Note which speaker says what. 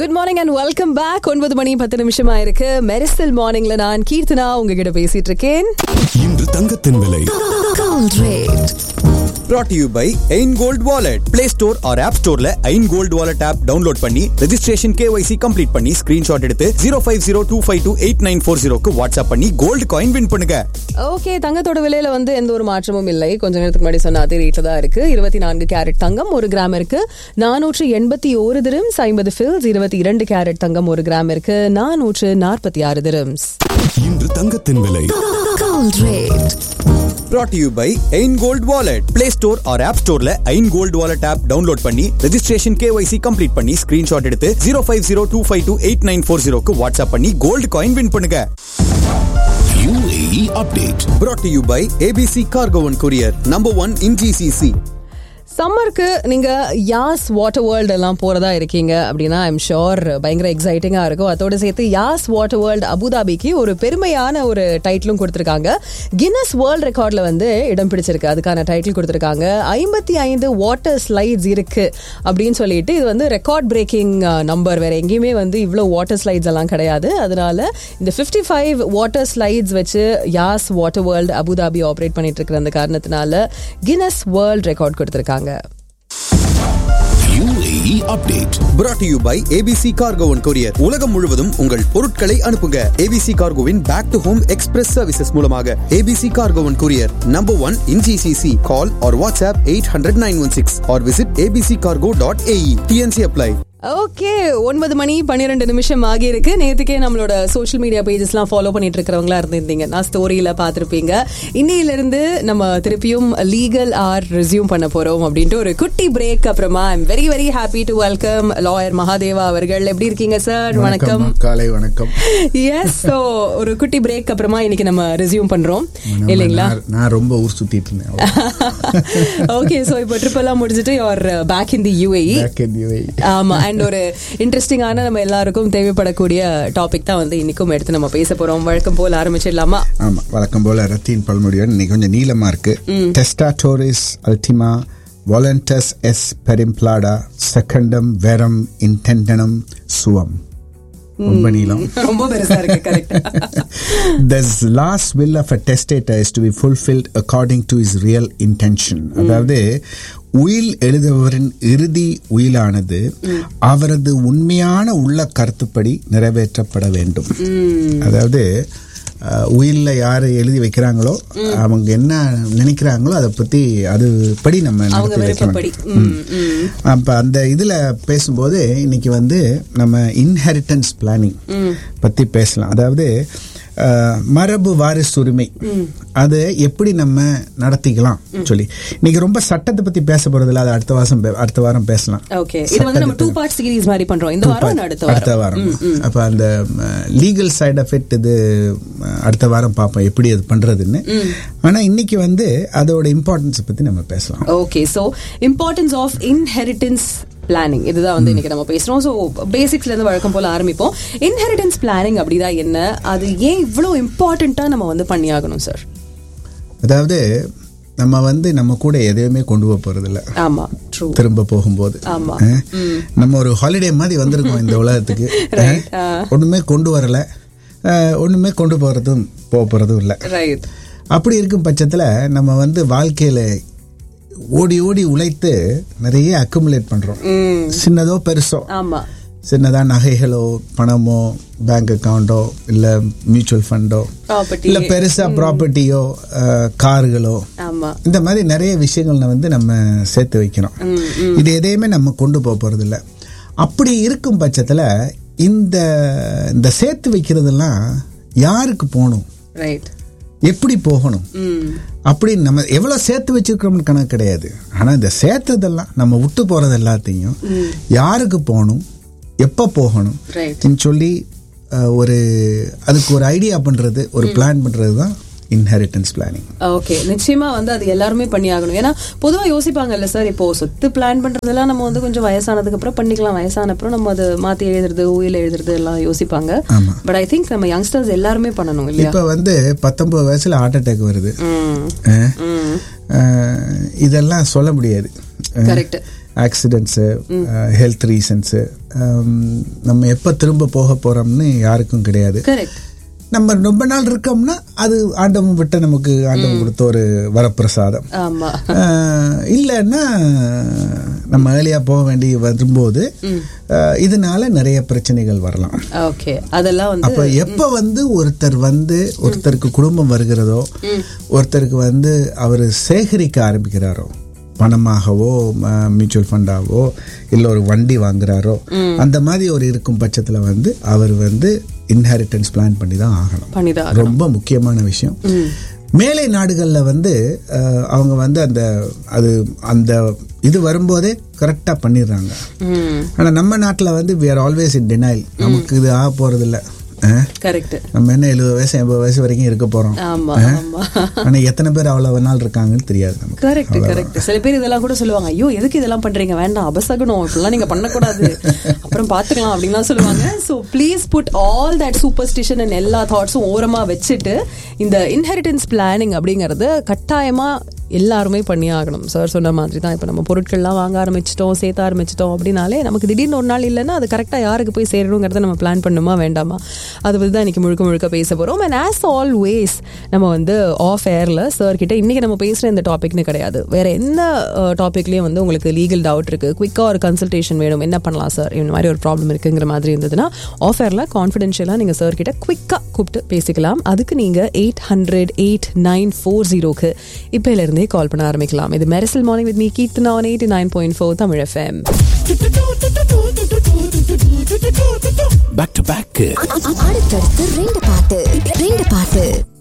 Speaker 1: Good morning and welcome back ஒன்பது மணி பத்து நிமிஷமா இருக்கு மெரிசல் மார்னிங்ல நான் கீர்த்தனா உங்ககிட்ட பேசிட்டு இருக்கேன்
Speaker 2: இன்று தங்கத்தின் விலை
Speaker 1: Gold rate.
Speaker 3: brought to you by Ain gold wallet play store or app ஸ்டோர்ல Ain gold wallet app download பண்ணி ரெஜிஸ்ட்ரேஷன் கேஒய்சி கம்ப்ளீட் பண்ணி ஸ்கிரீன்ஷாட் எடுத்து zero five zero two five two eight nine four ஜீரோக்கு WhatsApp பண்ணி gold coin win பண்ணுங்க
Speaker 1: okay தங்கத்தோட விலையில வந்து எந்த ஒரு மாற்றமும் இல்லை கொஞ்ச நேரத்துக்கு முன்னாடி சொன்ன அதே ரேட்ல தான் இருக்கு இருபத்தி நான்கு கேரட் தங்கம் ஒரு கிராம் இருக்கு நானூற்று எண்பத்தி ஒரு திரம்ஸ் ஐம்பது ஃபில்ஸ் இருபத்தி இரண்டு கேரட் தங்கம் ஒரு கிராம் இருக்கு நானூற்று நாற்பத்தி ஆறு திரம்ஸ்
Speaker 2: இன்று தங்கத்தின் விலை
Speaker 1: Gold rate.
Speaker 3: brought to you by Ain gold wallet play store or app ஸ்டோர்ல Ain gold wallet app download பண்ணி ரெஜிஸ்ட்ரேஷன் கேஒய்சி கம்ப்ளீட் பண்ணி ஸ்கிரீன்ஷாட் எடுத்து zero five zero two five two eight nine four ஜீரோக்கு WhatsApp பண்ணி gold coin win பண்ணுங்க
Speaker 2: UAE update
Speaker 3: brought to you by ABC cargo one courier number one in GCC
Speaker 1: சம்மருக்கு நீங்க யாஸ் water world எல்லாம் போறதா இருக்கீங்க அப்படின்னா ஐம் ஷோர் பயங்கர எக்ஸைட்டிங்கா இருக்கும் அதோட சேர்த்து யாஸ் வாட்டர் வேர்ல்டு அபுதாபிக்கு ஒரு பெருமையான ஒரு டைட்டிலும் கொடுத்திருக்காங்க கின்னஸ் வேர்ல்ட் ரெக்கார்ட்ல வந்து இடம் பிடிச்சிருக்கு அதுக்கான டைட்டில் கொடுத்திருக்காங்க ஐம்பத்தி ஐந்து வாட்டர் ஸ்லைட்ஸ் இருக்கு அப்படின்னு சொல்லிட்டு இது வந்து ரெக்கார்ட் பிரேக்கிங் நம்பர் வேற எங்கேயுமே வந்து இவ்வளோ வாட்டர் ஸ்லைட்ஸ் எல்லாம் கிடையாது அதனால இந்த 55 ஃபைவ் வாட்டர் ஸ்லைட்ஸ் வச்சு Yas water world Abu Dhabi operate பண்ணிட்டு இருக்கிற அந்த காரணத்தினால கின்னஸ் வேர்ல்ட் ரெக்கார்ட் கொடுத்திருக்காங்க
Speaker 2: UAE update
Speaker 3: brought to you by ABC cargo one courier உலகம் முழுவதும் உங்கள் பொருட்களை அனுப்புங்க ஏபிசி கார்கோவின் back to home express services மூலமாக ABC cargo one courier number one in GCC call or WhatsApp eight hundred nine one six or visit ABC cargo dot AE TNC apply
Speaker 1: okay ஒன்பது மணி பன்னிரெண்டு நிமிஷம் ஆகி இருக்கு நேத்துக்கே நம்மளோட social media பேஜஸ்லாம் follow பண்ணிட்டு இருக்கிறவங்களா இருந்திருந்தீங்க நான் ஸ்டோரியில பார்த்திருப்பீங்க இன்னையில இருந்து நம்ம திருப்பியும் லீகல் ஆர் ரெசியூம் பண்ண போறோம் அப்படின்ட்டு ஒரு குட்டி பிரேக் அப்புறமா I'm very very happy to welcome lawyer Mahadeva அவர்கள் எப்படி இருக்கீங்க சார் வணக்கம்
Speaker 4: காலை வணக்கம்
Speaker 1: எஸ் ஸோ ஒரு குட்டி பிரேக் அப்புறமா இன்னைக்கு நம்ம ரெசியூம் பண்றோம் இல்லைங்களா
Speaker 4: நான் நான் ரொம்ப ஊர் சுத்திட்டு இருந்தேன்
Speaker 1: ஓகே ஸோ இப்போ ட்ரிப் எல்லாம் முடிஞ்சிட்டு you're back in the UAE
Speaker 4: Back in UAE.
Speaker 1: ஆமா அண்ட் ஒரு இன்ட்ரெஸ்டிங்கான நம்ம எல்லாருக்கும் தேவைப்படக்கூடிய டாபிக் தான் வந்து இன்னைக்கும் எடுத்து நம்ம பேச போறோம் வழக்கம் போல் ஆரம்பிச்சிடலாமா
Speaker 4: ஆமா வழக்கம் போல ரத்தின் பல்முடியுடன் இன்னைக்கு கொஞ்சம் நீளமா இருக்கு டெஸ்டாட்டோரிஸ் அல்டிமா வாலண்டஸ் எஸ் பெரிம்ப்ளாடா செகண்டம் வெரம் இன்டென்டனம் சுவம் ரொம்ப நீளம்
Speaker 1: ரொம்ப பெருசா இருக்கு correct
Speaker 4: the last will of a testator is to be fulfilled according to his real intention அதாவது உயில் எழுதுபவரின் இறுதி உயிலானது அவரது உண்மையான உள்ள கருத்துப்படி நிறைவேற்றப்பட வேண்டும் அதாவது அஹ், உயில்ல யாரு எழுதி வைக்கிறாங்களோ அவங்க என்ன நினைக்கிறாங்களோ அதை பத்தி அது படி நம்ம
Speaker 1: அவங்க
Speaker 4: நடத்தி வைக்க
Speaker 1: விருப்பப்படி
Speaker 4: வேண்டும்.
Speaker 1: ம், ம்.
Speaker 4: அப்ப அந்த இதுல பேசும்போது இன்னைக்கு வந்து நம்ம இன்ஹெரிட்டன்ஸ் பிளானிங் பத்தி பேசலாம் அதாவது அஹ், மரபு வாரிசு உரிமை அது எப்படி நம்ம நடத்திக்கலாம் சொல்லி இன்னைக்கு ரொம்ப சட்டத்தை பத்தி பேச போறது இல்ல அது அடுத்த வாரம் பே- அடுத்த வாரம் பேசலாம்
Speaker 1: ஓகே இது வந்து நம்ம டூ பார்ட் சீரிஸ் மாதிரி பண்றோம் இந்த வாரம் and அடுத்த
Speaker 4: அடுத்த
Speaker 1: வாரம்
Speaker 4: வாரம் அப்ப அந்த லீகல் சைடு எஃபெக்ட் இது அஹ், அடுத்த வாரம் பார்ப்போம் எப்படி அது பண்றதுன்னு ஆனா இன்னைக்கு வந்து அதோட இம்பார்ட்டன்ஸ் பத்தி நம்ம பேசலாம்
Speaker 1: okay so importance of inheritance planning இதுதான் வந்து இன்னைக்கு நம்ம பேசுறோம் ஸோ பேசிக்ஸ்ல இருந்து வழக்கம் போல ஆரம்பிப்போம் இன்ஹெரிட்டன்ஸ் பிளானிங் அப்படிதான் என்ன அது ஏன் இவ்வளவு இம்பார்ட்டண்டா நம்ம வந்து பண்ணியாகணும் சார்
Speaker 4: அதாவது நம்ம வந்து நம்ம கூட எதையுமே கொண்டு போக போறது இல்ல
Speaker 1: ஆமா ட்ரூ
Speaker 4: திரும்ப போகும்போது
Speaker 1: ஆமா.
Speaker 4: அஹ், நம்ம ஒரு ஹாலிடே மாதிரி வந்திருக்கோம் இந்த உலகத்துக்கு
Speaker 1: Right.
Speaker 4: அஹ், ஒண்ணுமே கொண்டு வரல அஹ், ஒண்ணுமே கொண்டு போறதும் போக போறதும் இல்ல
Speaker 1: ரைட்
Speaker 4: அப்படி இருக்கும் பட்சத்துல நம்ம வந்து வாழ்க்கையில ஓடி ஓடி உழைத்து நிறைய அக்குமுலேட் பண்றோம் சின்னதோ பெருசோ
Speaker 1: ஆமா
Speaker 4: சின்னதா நகைகளோ பணமோ பேங்க் அக்கவுண்டோ இல்ல மியூச்சுவல் ஃபண்டோ
Speaker 1: ப்ராப்பர்ட்டி
Speaker 4: இல்ல பெருசா ப்ராப்பர்ட்டியோ கார்களோ
Speaker 1: ஆமா
Speaker 4: இந்த மாதிரி நிறைய விஷயங்கள் வந்து நம்ம சேர்த்து வைக்கிறோம் இது எதையுமே நம்ம கொண்டு போக போறது இல்ல அப்படி இருக்கும் பட்சத்துல இந்த இந்த சேர்த்து வைக்கிறதெல்லாம் யாருக்கு போகணும்
Speaker 1: ரைட்
Speaker 4: எப்படி போகணும்
Speaker 1: ம்
Speaker 4: அப்படி நம்ம எவ்வளவு சேர்த்து வச்சிருக்கிறோம்னு கணக்கு கிடையாது ஆனா இந்த சேர்த்ததெல்லாம் நம்ம விட்டு போறது எல்லாத்தையும் யாருக்கு போகணும் எப்ப போகணும்
Speaker 1: ரைட்
Speaker 4: ன்னு சொல்லி அஹ், ஒரு அதுக்கு ஒரு ஐடியா பண்றது ஒரு பிளான் பண்றது தான் இன்ஹெரிட்டன்ஸ் பிளானிங்
Speaker 1: ஓகே நிச்சயமா வந்து அது எல்லாருமே பண்ணி ஆகணும் ஏன்னா பொதுவா யோசிப்பாங்கல்ல சார் இப்போ சொத்து பிளான் பண்றதெல்லாம் நம்ம வந்து கொஞ்சம் வயசானதுக்கு அப்புறம் பண்ணிக்கலாம் வயசான அப்புறம் நம்ம அதை மாத்தி எழுதுறது உயில எழுதுறது எல்லாம் யோசிப்பாங்க
Speaker 4: ஆமா.
Speaker 1: பட் ஐ திங்க் நம்ம யங்ஸ்டர்ஸ் எல்லாருமே பண்ணணும் இல்லையா
Speaker 4: இப்ப வந்து பத்தொன்பது வயசுல ஹார்ட் அட்டாக் வருது
Speaker 1: ம்
Speaker 4: அஹ்,
Speaker 1: ம்
Speaker 4: அஹ், இதெல்லாம் சொல்ல முடியாது அஹ்,
Speaker 1: கரெக்ட்
Speaker 4: ஆக்சிடென்ட்ஸு ஹெல்த் ரீசன்ஸு நம்ம எப்போ திரும்ப போக போகிறோம்னு யாருக்கும் கிடையாது
Speaker 1: கரெக்ட்
Speaker 4: நம்ம ரொம்ப நாள் இருக்கோம்னா அது ஆண்டவன் விட்டு நமக்கு ஆண்டவன் கொடுத்த ஒரு வரப்பிரசாதம்
Speaker 1: ஆமா
Speaker 4: ஆஹ் இல்லைன்னா நம்ம ஏர்லியா போக வேண்டி வரும்போது ஆஹ் இதனால நிறைய பிரச்சனைகள் வரலாம்
Speaker 1: ஓகே அதெல்லாம் வந்து
Speaker 4: அப்ப எப்ப வந்து ஒருத்தர் வந்து ஒருத்தருக்கு குடும்பம் வருகிறதோ ஒருத்தருக்கு வந்து அவர் சேகரிக்க ஆரம்பிக்கிறாரோ பணமாகவோ மியூச்சுவல் ஃபண்டாவோ இல்லை ஒரு வண்டி வாங்குறாரோ அந்த மாதிரி ஒரு இருக்கும் பட்சத்துல வந்து அவர் வந்து இன்ஹெரிட்டன்ஸ் பிளான் பண்ணி தான் ஆகணும்
Speaker 1: பண்ணிதான்
Speaker 4: ரொம்ப முக்கியமான விஷயம் மேலை நாடுகளில் வந்து அஹ், அவங்க வந்து அந்த அது அந்த இது வரும்போதே கரெக்டாக பண்ணிடுறாங்க ஆனால் நம்ம நாட்டில் வந்து we are always in denial நமக்கு இது ஆக போகிறதில்ல
Speaker 1: கரெக்ட்
Speaker 4: நம்ம என்ன எழுபது வயசு எண்பது வயசு வரைக்கும் இருக்க போகிறோம்
Speaker 1: ஆமா ஆமா
Speaker 4: ஆனால் எத்தனை பேர் அவ்வளோ நாள் இருக்காங்கன்னு தெரியாது நமக்கு
Speaker 1: கரெக்ட் கரெக்ட் சில பேர் இதெல்லாம் கூட சொல்லுவாங்க ஐயோ எதுக்கு இதெல்லாம் பண்றீங்க வேண்டாம் அபசகனம் இப்படிலாம் நீங்க பண்ணக்கூடாது அப்புறம் பாத்துக்கலாம் அப்படின்லாம் சொல்லுவாங்க so please put all that superstition and எல்லா தாட்ஸும் ஓரமா வச்சுட்டு இந்த இன்ஹெரிட்டன்ஸ் பிளானிங் அப்படிங்கறது கட்டாயமா எல்லாருமே பண்ணி ஆகணும் சார் சொன்ன மாதிரி தான் இப்போ நம்ம பொருட்கள்லாம் வாங்க ஆரம்பிச்சிட்டோம் சேர்த்த ஆரம்பிச்சிட்டோம் அப்படின்னாலே நமக்கு திடீர்னு ஒரு நாள் இல்லைன்னா அது கரெக்டாக யாருக்கு போய் சேரணுங்கிறத நம்ம பிளான் பண்ணுமா வேண்டாமா அதை பற்றி தான் இன்னைக்கு முழுக்க முழுக்க பேச போகிறோம் அண்ட் ஆஸ் ஆல்வேஸ் நம்ம வந்து ஆஃப் ஏரில் சார் கிட்ட இன்னைக்கு நம்ம பேசுகிற இந்த டாபிக்னு கிடையாது வேற எந்த டாபிக்லேயும் வந்து உங்களுக்கு லீகல் டவுட் இருக்கு குயிக்காக ஒரு கன்சல்டேஷன் வேணும் என்ன பண்ணலாம் சார் இந்த மாதிரி ஒரு ப்ராப்ளம் இருக்குங்கிற மாதிரி இருந்ததுன்னா ஆஃப் ஏரில் கான்ஃபிடென்ஷியலாக நீங்கள் சார் கிட்ட குயிக்காக கூப்பிட்டு பேசிக்கலாம் அதுக்கு நீங்கள் eight hundred eight nine four ஜீரோக்கு இப்போலேருந்தே கால் பண்ண ஆரம்பிக்கலாம் இது Mersal morning with me Keerthana on eighty nine point four Tamil FM
Speaker 2: back to back
Speaker 5: அடுத்தடுத்து ரெண்டு பாட்டு ரெண்டு பாட்டு